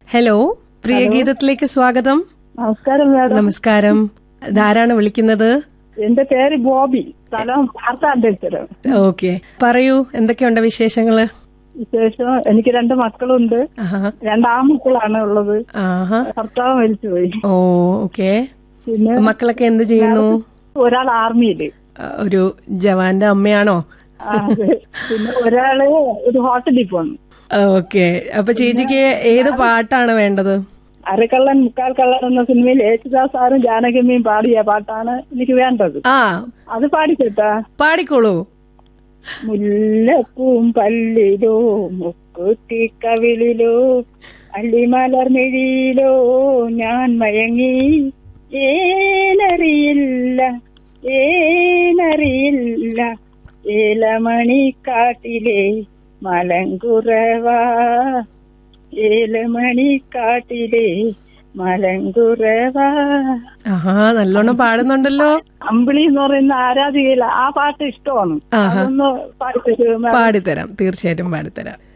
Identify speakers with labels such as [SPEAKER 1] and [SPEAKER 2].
[SPEAKER 1] Hello പ്രിയ ഗീതത്തിലേക്ക് സ്വാഗതം
[SPEAKER 2] നമസ്കാരം madam
[SPEAKER 1] നമസ്കാരം ധാരാണ് വിളിക്കുന്നത്
[SPEAKER 2] എന്റെ പേര് ബോബി സ്ഥലം വാർത്താന്തരം
[SPEAKER 1] ഓക്കെ പറയൂ എന്തൊക്കെയുണ്ട് വിശേഷങ്ങള്
[SPEAKER 2] വിശേഷം എനിക്ക് രണ്ട് മക്കളുണ്ട്
[SPEAKER 1] ആഹാ
[SPEAKER 2] രണ്ട് ആൺമക്കളാണ് ഉള്ളത്
[SPEAKER 1] ആഹാ
[SPEAKER 2] ഭർത്താവ് മരിച്ചുപോയി
[SPEAKER 1] ഓ ഓക്കെ
[SPEAKER 2] പിന്നെ
[SPEAKER 1] മക്കളൊക്കെ എന്ത് ചെയ്യുന്നു
[SPEAKER 2] ഒരാൾ ആർമിയില്
[SPEAKER 1] ആ, ഒരു ജവാന്റെ അമ്മയാണോ
[SPEAKER 2] ആ, അതെ. പിന്നെ ഒരാള് ഒരു ഹോട്ടലിൽ പോന്നു
[SPEAKER 1] ഓക്കെ അപ്പൊ ചേച്ചിക്ക് ഏത് പാട്ടാണ് വേണ്ടത്
[SPEAKER 2] അരക്കള്ളൻ മുക്കാൽ കള്ളൻ എന്ന സിനിമയിൽ യേശുദാസ് സാറും ജാനകിയമ്മയും പാടിയ പാട്ടാണ് എനിക്ക് വേണ്ടത്
[SPEAKER 1] ആ
[SPEAKER 2] അത് പാടിച്ചേട്ടാ
[SPEAKER 1] പാടിക്കോളൂ
[SPEAKER 2] മുല്ലപ്പൂം പല്ലിലോ മുക്കുത്തി കവിളിലോ അള്ളിമലർമിഴിയിലോ ഞാൻ മയങ്ങി ഏനറിയില്ല ഏനറിയില്ല ഏലമണിക്കാട്ടിലെ മലങ്കുറവാ ഏലമണിക്കാട്ടിലെ മലങ്കുറവാ
[SPEAKER 1] ആഹാ നല്ലോണം പാടുന്നുണ്ടല്ലോ
[SPEAKER 2] അമ്പിളി എന്ന് പറയുന്ന ആരാധികയില ആ പാട്ട് ഇഷ്ടമാണ്
[SPEAKER 1] ആഹാ.
[SPEAKER 2] അതൊന്ന് പാടിത്തരുമോ
[SPEAKER 1] പാടിത്തരാം തീർച്ചയായിട്ടും പാടിത്തരാം